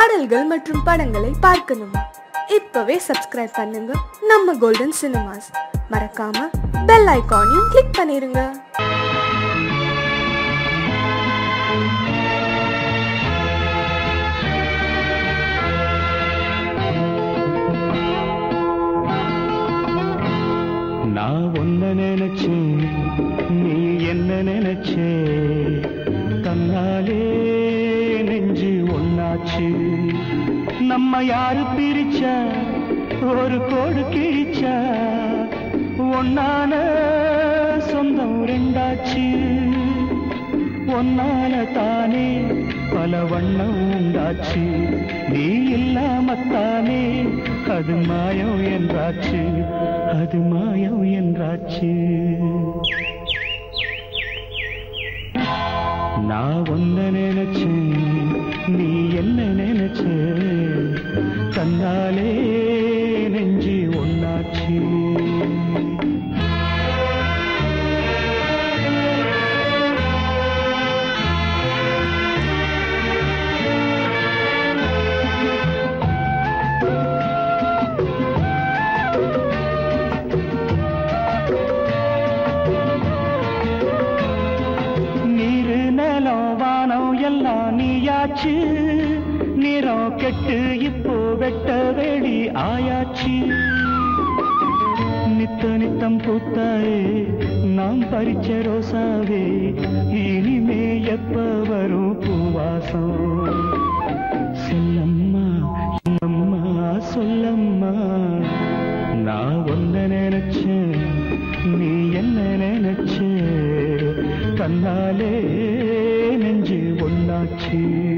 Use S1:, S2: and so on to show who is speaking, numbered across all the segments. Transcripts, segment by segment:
S1: பாடல்கள் மற்றும் படங்களை பார்க்கணுமா இப்பவே சப்ஸ்கிரைப் பண்ணுங்க நம்ம கோல்டன் சினிமாஸ் மறக்காம பெல் ஐகானையும் கிளிக் பண்ணிருங்க
S2: நான் ஒன்ன நினைச்சேன் நீ என்ன நினைச்சே தன்னாலே நெஞ்சு ஒன்னாச்சு நம்ம யாரு பிரிச்சா ஒரு கோடு கிழிச்சா ஒன்னான சொந்தம் ரெண்டாச்சு ஒன்னால தானே பல வண்ணம் உண்டாச்சு நீ இல்லாமத்தானே அது மாயம் என்றாச்சு அது மாயம் என்றாச்சு நான் ஒன்ன நினைச்சேன் நீ என்ன நினைச்ச தன்னாலே நெஞ்சு ஒன்னாச்சு நீரு நிலம் வானம் எல்லாம் நீயாச்சு நிறம் கெட்டு இப்போ வெட்ட வெளி ஆயாச்சு நித்த நித்தம் பூத்தாயே நாம் பறிச்ச ரோசாவே இனிமே எப்ப வரும் பூவாசம் செல்லம்மா அம்மா சொல்லம்மா நான் ஒன்ன நினைச்சேன் நீ என்ன நினைச்ச தன்னாலே நெஞ்சு ஒன்னாச்சு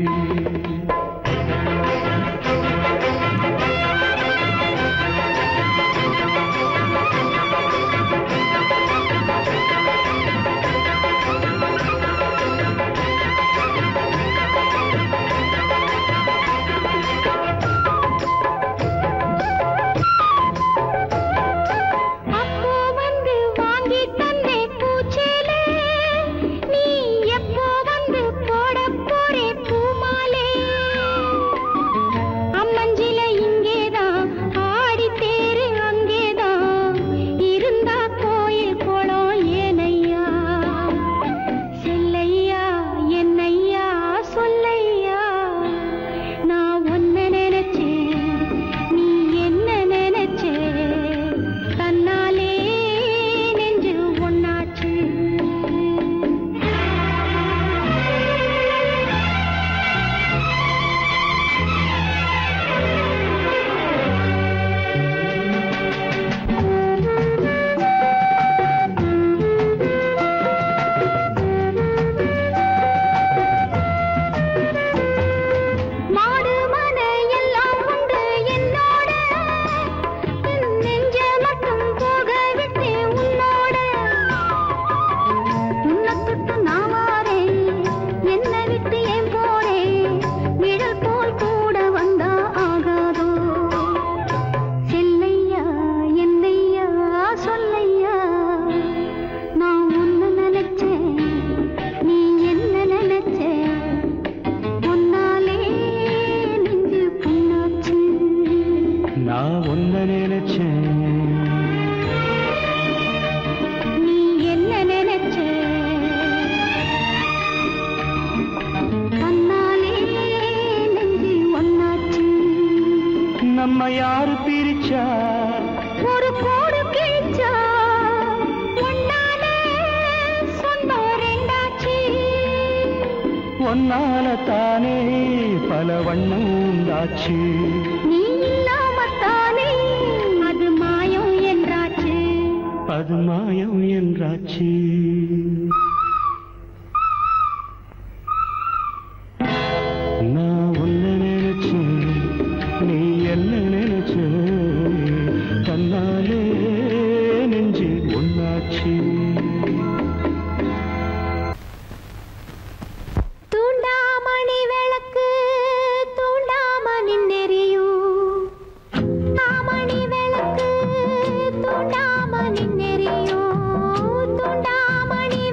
S3: அப்போ வந்து வாங்கி தந்தே பூச்சேலே நீ எப்போ வந்து போட போறே பூமாலே அம்மஞ்சில இங்கேதான் ஆடி தேரு அங்கேதான் இருந்தா கோயில் குளம் ஏனையா செல்லையா என்னையா சொல்லையா நான் ஒன்ன நினைச்சேன் நீ என்ன நினைச்சே தன்னாலே நெஞ்சு ஒன்னாச்சு மாடு மனை எல்லாம் உண்டு என்னோட என் நெஞ்ச மட்டும் போக விட்டு உன்னோட உன்னை தொட்டு நான் வாரேன் என்னை விட்டு ஏன் போறேன் நிழல் போல் கூட வந்தா ஆகாதோ செல்லையா என்னையா சொல்லையா நான் உன்னை நினைச்சேன் நீ என்ன நினைச்ச உன்னாலே நெஞ்சு புண்ணாச்சு
S2: நான் ஒன்ன நினைச்சேன்
S3: நீ என்ன நினைச்ச தன்னாலே நெஞ்சு ஒன்னாச்சு
S2: நம்ம யாரு பிரிச்சா
S3: ஒரு கோடு கிழிச்சா ஒன்னாலே சொந்தம் ரெண்டாச்சு
S2: ஒன்னால தானே பல வண்ணம் உண்டாச்சு
S3: நீ இல்லாமத்தானே அது மாயம் என்றாச்சு
S2: அது மாயம் என்றாச்சு நான் ஒன்ன நினைச்சேன் நீ என்ன நினைச்ச தன்னாலே நெஞ்சு ஒன்னாச்சு
S3: தூண்டாமணி விளக்கு தூண்டாமணி நெறியும் தாமணி விளக்கு தூண்டாமணி நெறியும் தூண்டாமணி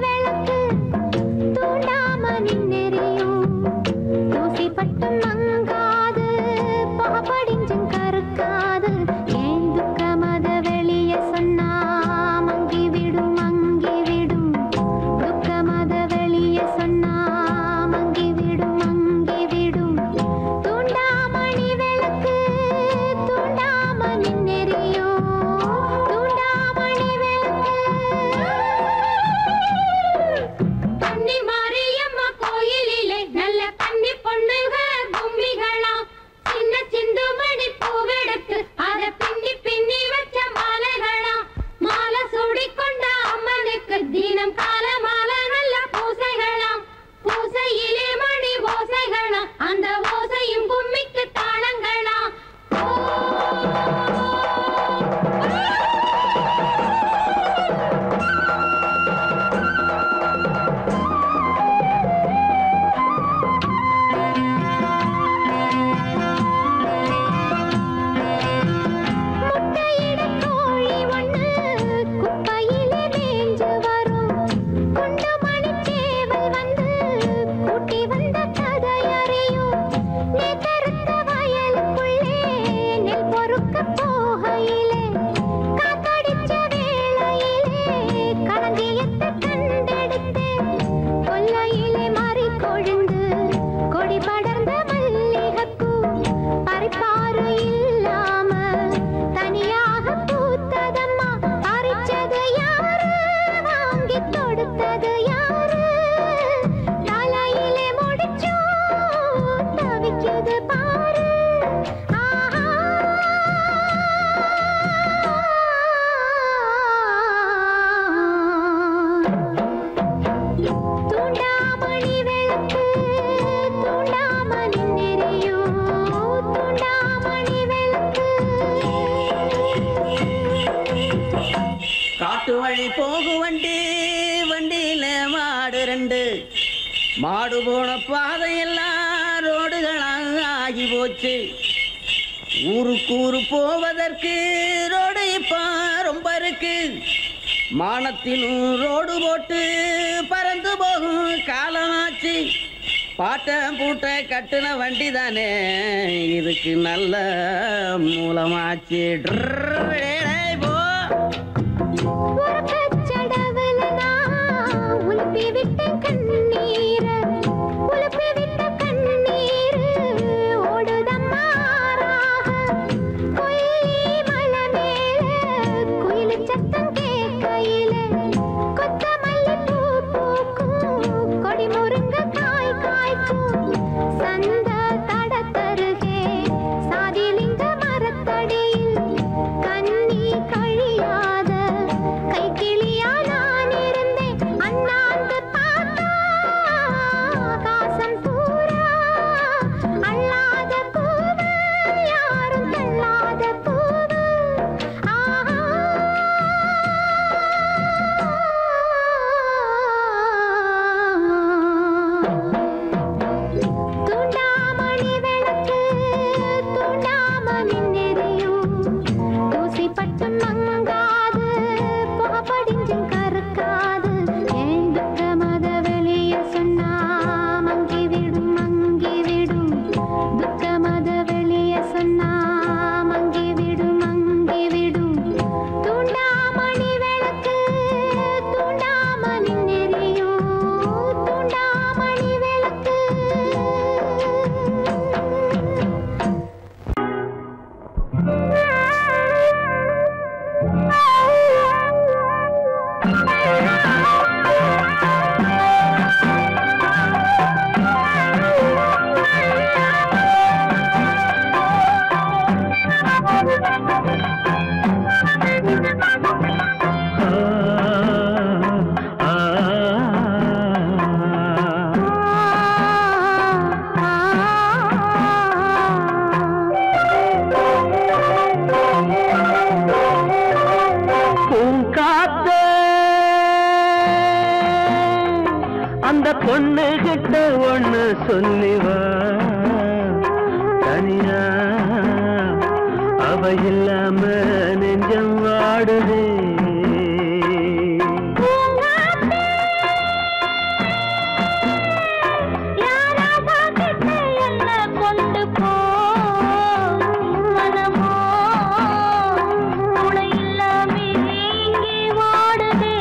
S4: காட்டு வழி போகும் வண்டி வண்டியில மாடு ரெண்டு மாடு போன பாதையெல்லாம் ரோடுகளாக ஆகி போச்சு ஊருக்கு ஊரு போவதற்கு ரோடு இப்ப ரொம்ப இருக்கு மானத்திலும் ரோடு போட்டு பறந்து போகும் காலம் ஆச்சு பாட்டை பூட்டை கட்டுன வண்டி தானே இதுக்கு நல்ல மூலமாச்சு ட்ரர் டேய் போ
S3: உறக்கச்சடவுல நான் உலுப்பி விட்ட கண்ணீர, உலுப்பி விட்ட கண்ணீரு ஓடுதம்மா ராக. கொல்லி மலை மேல குயிலு சத்தம் கேட்கையில, கொத்தமல்லி பூ பூக்கும், கொடி முருங்கைக்காய் காய்க்கும். சந்த தடத்தருகே சாதிலிங்க மரத்தடியில் கண்ணி கழியாத கை கிளியா நான் இருந்தேன் அண்ணாந்து பார்த்தா காசம் பூரா அள்ளாத பூவு யாரும் தள்ளாத பூவு தூண்டாமணி விளக்கு தூண்டாம நின்னெறியும் தூசி பட்டு மங்காது புகை படிஞ்சும் கருக்காது ஏன் துக்க மத வெளிய சொன்னா மங்கி விடும் மங்கி விடும் துக்க மத வெளிய சொன்னா மங்கி விடும் மங்கி விடும் தூண்டாமணி விளக்கு தூண்டாம நின்னெறியும் தூண்டாமணி விளக்கு
S2: பூங்காத்த அந்த பொண்ணு கிட்ட ஒண்ணு சொல்லிவா தனியா அவ இல்லாம நெஞ்சம் வாடுதே
S3: யாராவா கிட்ட என்ன கொண்டு போ மனமோ துணை இல்லாமே இங்கே வாடுதே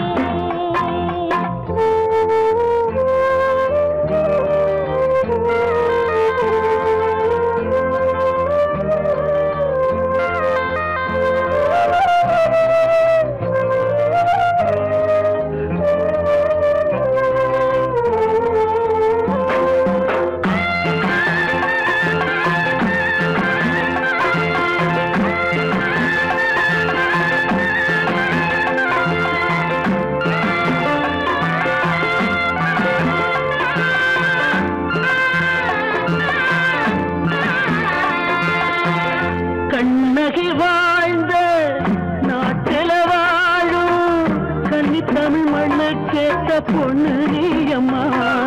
S2: கண்ணகி வாழ்ந்த நாட்டில வாழும் கன்னி தமிழ் மண்ணு கேட்ட பொண்ணு நீயம்மா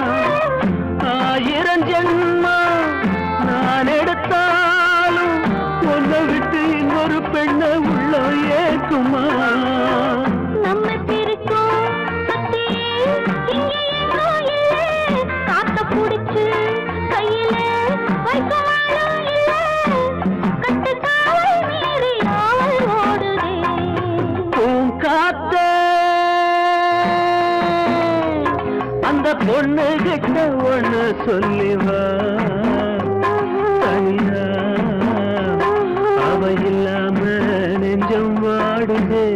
S2: ஆயிரம் ஜென்மா நான் எடுத்தாலும் உன்னை விட்டு இன்னொரு பெண்ணை உள்ள ஏற்குமா
S3: நம்ம பிரிக்கும் கத்தி இங்கே எங்கோ இல்லை காத்த புடிச்சு கையில வைக்கவாளும் இல்லை கட்டு காவல் மீறி ஆவல் ஓடுதே
S2: பூங்காத்த அந்த பொண்ணு கிட்ட ஒண்ணு சொல்லிவா தனியா அவ இல்லாம நெஞ்சம் வாடுதே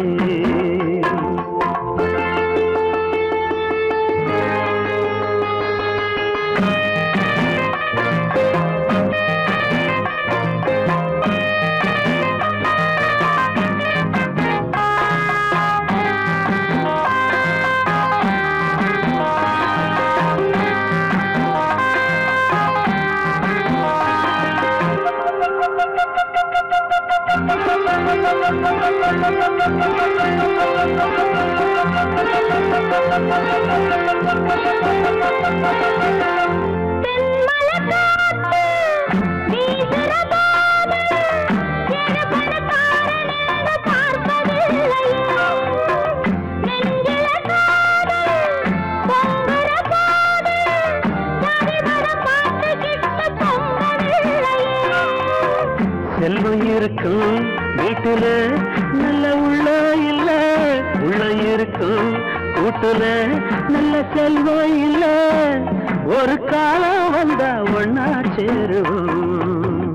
S3: Thank you.
S2: செல்வம் இருக்கும் வீட்டுல நல்ல உள்ள இல்ல உள்ள இருக்கும் கூட்டுல நல்ல செல்வம் இல்ல ஒரு காலம் வந்தா ஒன்னா சேருவோம்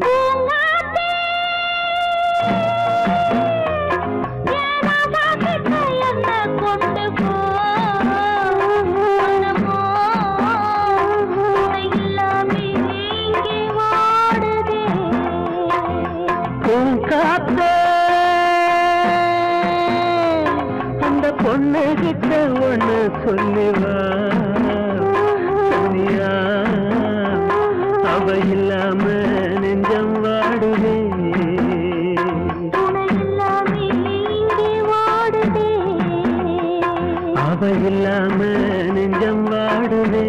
S3: கொண்டு போ மனமோ இல்லாமே இங்கே வாடுதே
S2: பூங்காத்தே அந்த பொண்ணு கிட்ட ஒண்ணு சொல்லிவா சந்தியா அவ இல்லாம நெஞ்சம் வாடுதே
S3: துணை இல்லாமே இங்கே வாடுதே
S2: அவ இல்லாம நெஞ்சம் வாடுதே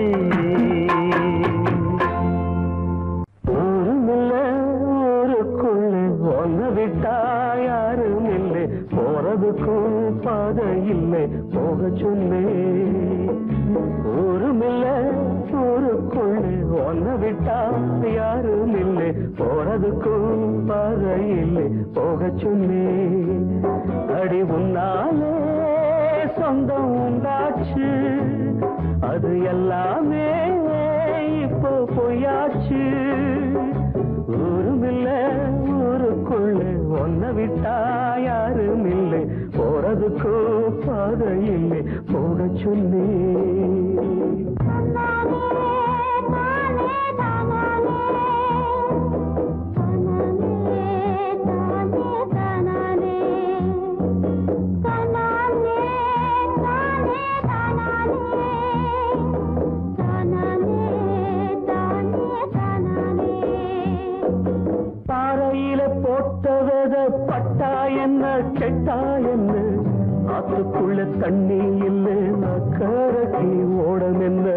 S2: ஊருமில்ல ஊருக்குள்ள ஒன்ன விட்டா யாரும் இல்லை போறதுக்கும் பாதை இல்லை போக சொல்லு ஊருமில்ல ஊருக்குள்ள ஒன்ன விட்டா யாரும் இல்லை போறதுக்கும் பாதை இல்லை போக சொல்லு அடி உன்னாலே சொந்தம் உண்டாச்சு அது எல்லாமே இப்போ பொய்யாச்சு ஊருமில்ல ஊருக்குள்ள ஒன்ன விட்டா யாரும் இல்லை போறதுக்கோ பாதை இல்லை போக சொல்லி பாறையில போட்ட வித பட்டா என்ன கெட்டா என்ன ஆத்துக்குள்ள தண்ணி இல்லை அக்கறைக்கு ஓடம் என்ன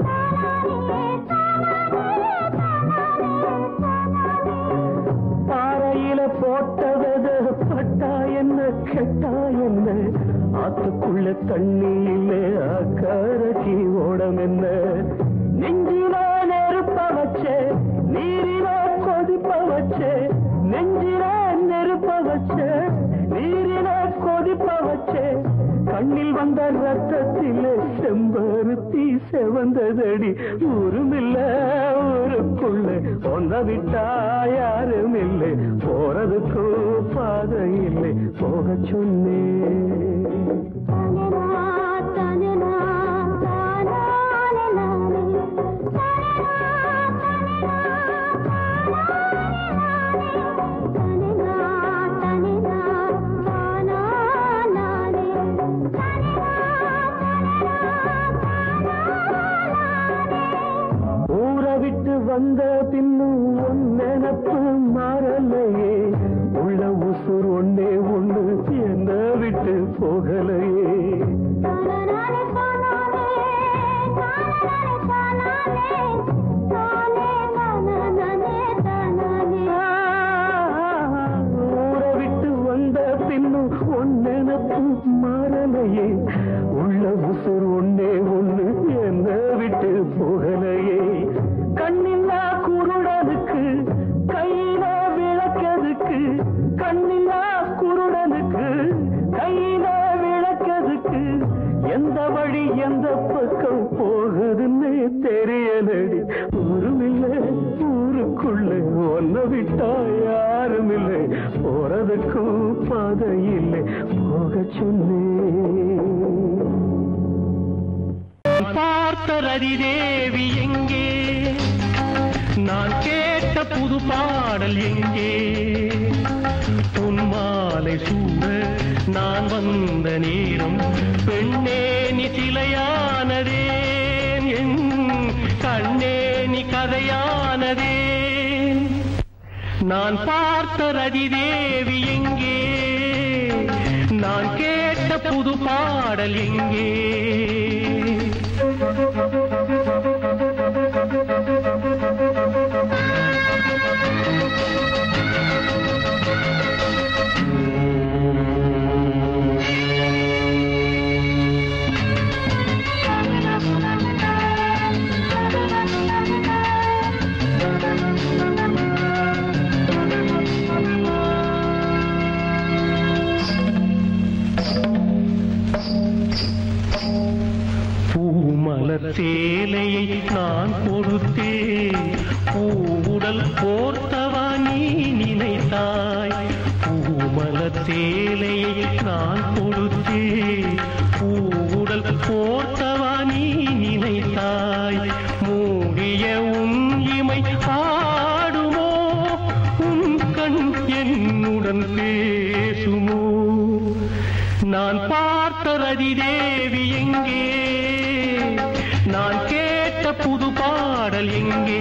S2: பாறையில போட்ட வித பட்டா என்ன கெட்டா என்ன ஆத்துக்குள்ள தண்ணி இல்லை அக்கறைக்கு ஓடம் என்ன நெஞ்சில நெருப்ப வச்சே நீரில கொதிப்ப வச்சே நெஞ்சில நெருப்ப வச்சே நீரில கொதிப்ப வச்சே கண்ணில் வந்த ரத்தத்திலே செம்பருத்தி செவந்ததடி ஊருமில்ல ஊருக்குள்ள ஒன்ன விட்டா யாரும் இல்லை போறதுக்கு பாதை இல்லை போக சொன்னே ஊரை விட்டு வந்த பின்னும் உன் நினப்பு மாறலையே உள்ள உசுர் ஒன்னே ஒண்ணு என்ன விட்டு போகலையே ஊரை விட்டு வந்த பின்னும் உன் நினப்பு மாறலையே உள்ள உசுர் ஒன்னே ஒண்ணு என்ன விட்டு போகலையே கண்ணில்லா குருடனுக்கு கையில விளக்கதுக்கு கண்ணில்லா குருடனுக்கு கையில விளக்கதுக்கு எந்த வழி எந்த பக்கம் போகுதுன்னே தெரியலடி ஊருமில்லை ஊருக்குள்ள ஒன்ன விட்டா யாரும் இல்லை போறதுக்கும் பாதை இல்லை போக சொன்னேன் பார்த்த ரதி தேவி எங்கே நான் கேட்ட புது பாடல் எங்கே பொன்மாலை சூட நான் வந்த நேரம் பெண்ணே நீ சிலையானதே என் கண்ணே நீ கதையானதே நான் பார்த்த ரதி தேவி எங்கே நான் கேட்ட புது பாடல் எங்கே பூமலர் சேலையை நான் கொடுத்தேன் பூவுடல் போர்த்தவா நீ நினைத்தாய் பூமலர் சேலையை நான் கொடுத்தேன் பூவுடல் போர்த்தவா நீ நினைத்தாய் மூடிய உன் இமை ஆடுமோ உன் கண் என்னுடன் பேசுமோ நான் பார்த்த ரதி தேவி எங்கே நான் கேட்ட புது பாடல் எங்கே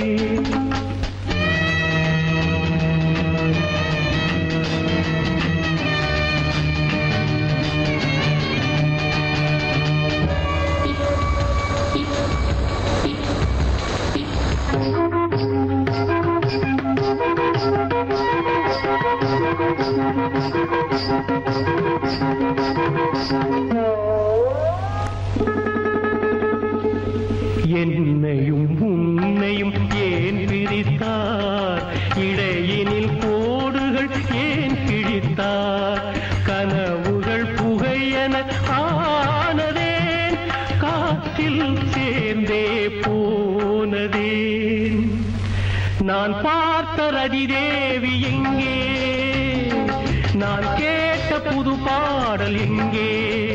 S2: என்னையும் உன்னையும் ஏன் பிரித்தார் இடையினில் கோடுகள் ஏன் கிழித்தார் கனவுகள் புகையென ஆனதேன் காற்றில் சேர்ந்தே போனதேன் நான் பார்த்த ரதி தேவி எங்கே நான் கேட்ட புது பாடல் எங்கே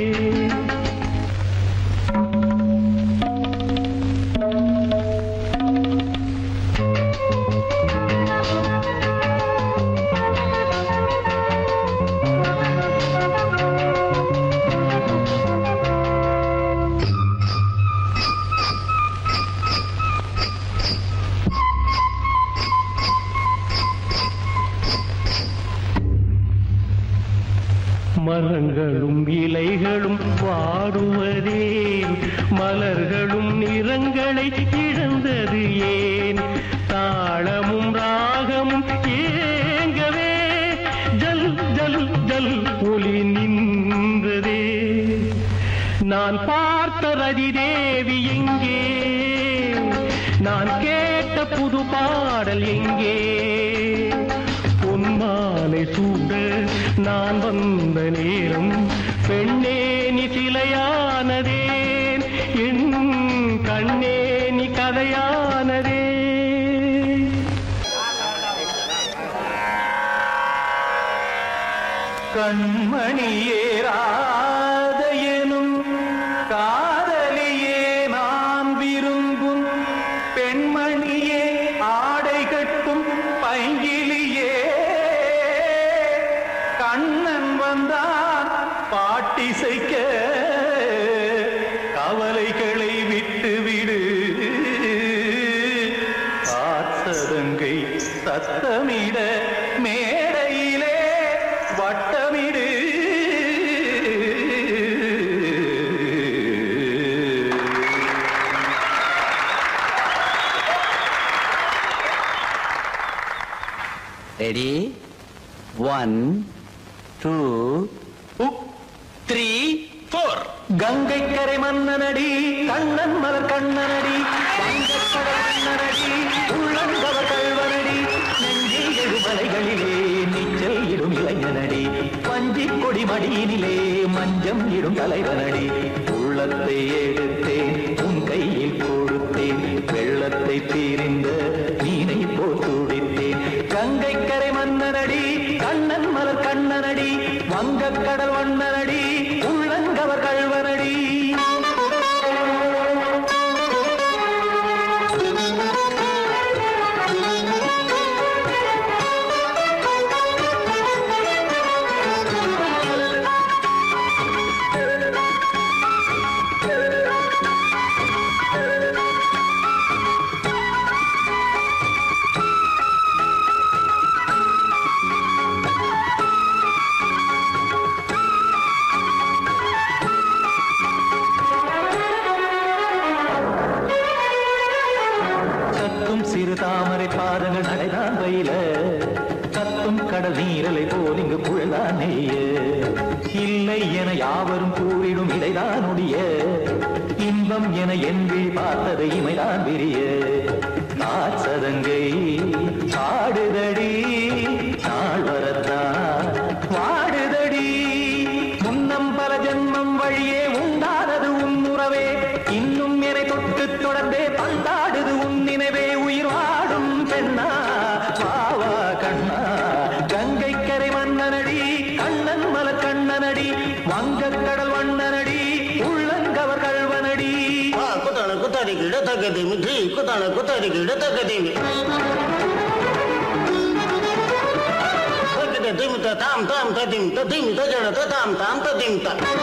S2: மரங்களும் இலைகளும் வாடுவதே மலர்களும் நிறங்களை இழந்தது ஏன் தாளமும் ராகமும் ஏங்கவே ஜல் ஜல் ஜல் ஒளி நின்றதே நான் பார்த்த ரதி தேவி எங்கே நான் கேட்ட புது பாடல் எங்கே பொன்மாலை சூட நான் வந்த நேரம் பெண்ணே நீ சிலையானதேன் என் கண்ணே நீ கதையானதே கண்மணியேராத எனும் காதலியே நான் விரும்பும் பெண்மணியே ஆடை கட்டும் பைங்கிலியே கண்ணன் வந்தான் பாட்டிசைக்க கவலைகளை விட்டு விடு காத்ததங்கை சத்தமிட மேடையிலே வட்டமிடு
S4: ready one two three four
S2: Gangai கரை மன்னனடி கண்ணன் மலர் கண்ணனடி வங்கக்கடல் மன்னனடி உள்ளங்கவர் கல்வனடி நெஞ்சில் எழுமலைகளிலே நீச்சல் இடும் இளைஞனடி பஞ்சிக் கொடி மடியினிலே மஞ்சம் இடும் தலைவனடி உள்ளத்தை எடுத்தேன் உன் கையில் கொடுத்தேன் வெள்ளத்தை தீரிந்த மீனை போல் துடித்தேன் கங்கை கரை மன்னனடி கண்ணன் மலர் கண்ணனடி வங்கக்கடல் வண்ணனடி உள்ளங்கவர் கழ்வனடி கண்ணாம்பையில கத்தும் கடல் நீரலை போல் இங்கு புழலான் நெய்ய இல்லை என யாவரும் கூறிடும் இடைதான் ஒடிய இன்பம் என என் விழி பார்த்தது இமைதான் விரிய காற்சதங்கை பாடுதடி நாள் வரத்தான் வாடுதடி முன்னம் பல ஜென்மம் வழியே உண்டானது உன் உறவே இன்னும் என்னை தொட்டு தொடர்ந்தே பந்தாடுது உன் நினைவே உயிர் வாடும் பெண்ணா வாவா கண்ணா கங்கை கரை மன்னனடி கண்ணன் மலர் கண்ணனடி வங்கக் கடல் வண்ணனடி உள்ளங்கவர் கல்வனடி
S5: ಆ ಕುತಾಣ ಕುತಾರಿ ಗಿಡ ತಗದಿಮಿ ಧೀ ಕುತಾಣ ಕುತಾರಿ ಗಿಡ ತಗದಿಮಿ ತಗದ ದಿಮಿತ ತಾಮ್ ತಾಮ್ ತದಿಮಿತ ದಿಮಿತ ಜಡತ ತಾಮ್ ತಾಮ್ ತದಿಮಿತ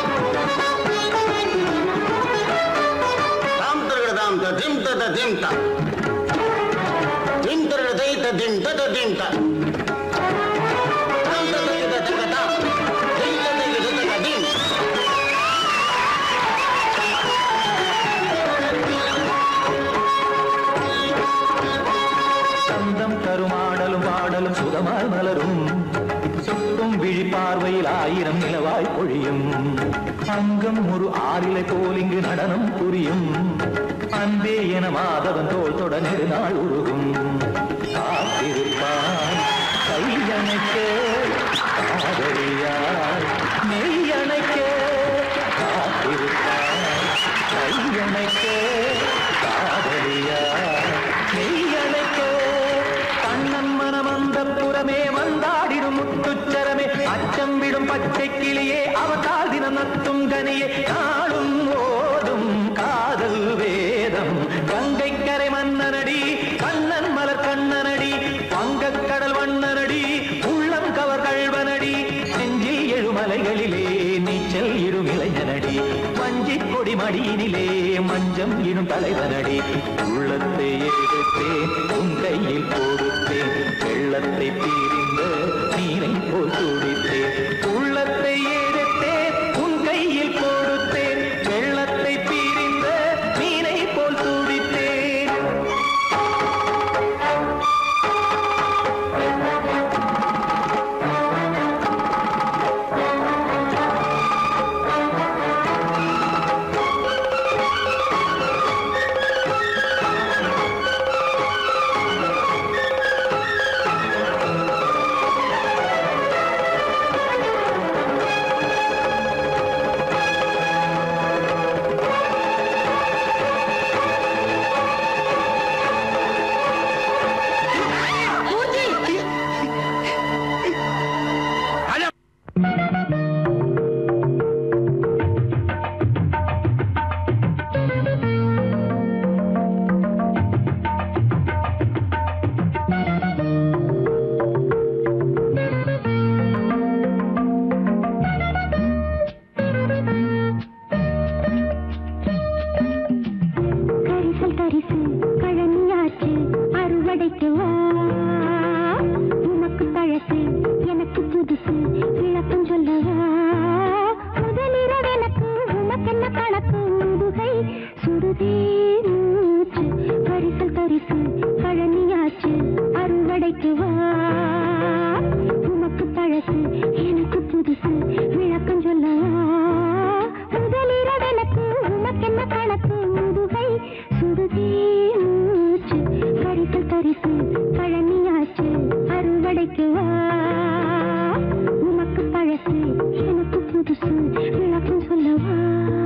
S5: ತಾಮ್ ತರಗಡ ತಾಮ್ ತ ದಿಮ್ ತದ ದಿಮ್ ತ ದಿಮ್ ತರಗಡ ದೈತ ದಿಮ್ ತದ ದಿಮ್ ತ ತಾಮ್ ತ ತಗದ ತಗ ತಾಮ್ ದಿಮ್ ತ ತಗದ ತಗ ದಿಮ್
S2: சந்தம் கருமாடலும் பாடலும் சுகமாய் மலரும் சுட்டும் விழி பார்வையில் ஆயிரம் நிலவாய் பொழியும் அங்கம் ஒரு ஆறிலை போல் இங்கு நடனம் புரியும் அன்பே என மாதவன் தோல் தொட நெடுநாள் உருகும் காத்திருப்பான் கையணைக்க காதலியார் மெய்யணைக்க காத்திருப்பான் கையணைக்க காதலியார் மெய்யணைக்க கண்ணன் மனமந்த புறமே வந்தாடிடும் முத்துச்சரமே அச்சம் விடும் பச்சை கிளியே அவதால் தினம் நத்தும் கனியே நாளும் ஓதும் காதல் வேதம் கங்கை கரை மன்னனடி கண்ணன் மலர் கண்ணனடி வங்கக் கடல் வண்ணனடி உள்ளம் கவர் கழ்வனடி நெஞ்சில் எழுமலைகளிலே நீச்சல் இடும் இளைஞனடி வஞ்சிக் கொடி மடியினிலே மஞ்சம் இடும் தலைவனடி உள்ளத்தை எடுத்தேன் உன் கையில் கொடுத்தேன் வெள்ளத்தை பிரிந்த நீரை போல் துடித்தேன் உள்ளத்தை எடுத்தேன் உன் கையில் கொடுத்தேன் வெள்ளத்தை பிரிந்த மீனை போல் துடித்தேன்
S3: கரிசல் கரிசு கழனியாச்சு அறுவடைக்கு வா உனக்கு பழசு எனக்கு புதுசு விளக்கம் சொல்லவா முதலிரவு எனக்கு உனக்கென்ன கணக்கு முதுகை சுடுதே மூச்சு கரிசல் கரிசு கழனியாச்சு அறுவடைக்கு வா உனக்கு பழசு எனக்கு புதுசு விளக்கம் சொல்லவா முதலிரவு எனக்கு உனக்கென்ன கணக்கு முதுகை சுடுதே மூச்சு கரிசல் கரிசு பழனியாச்சு அறுவடைக்கு வா உனக்கு பழசு எனக்கு புதுசு விளக்கம் சொல்லவா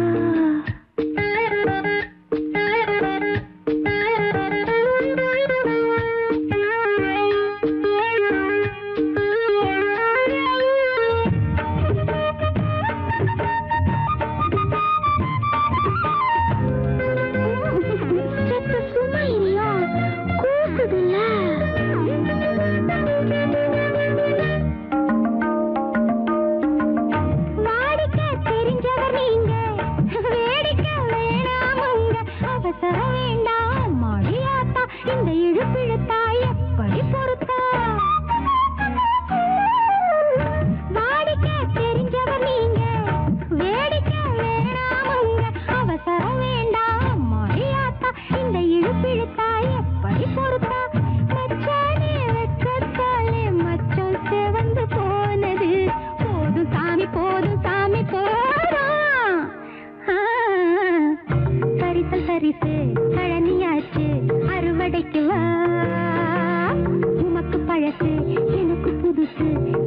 S3: செத்த சுமையா கூசுதுல்ல பழசு எனக்கு புதுசு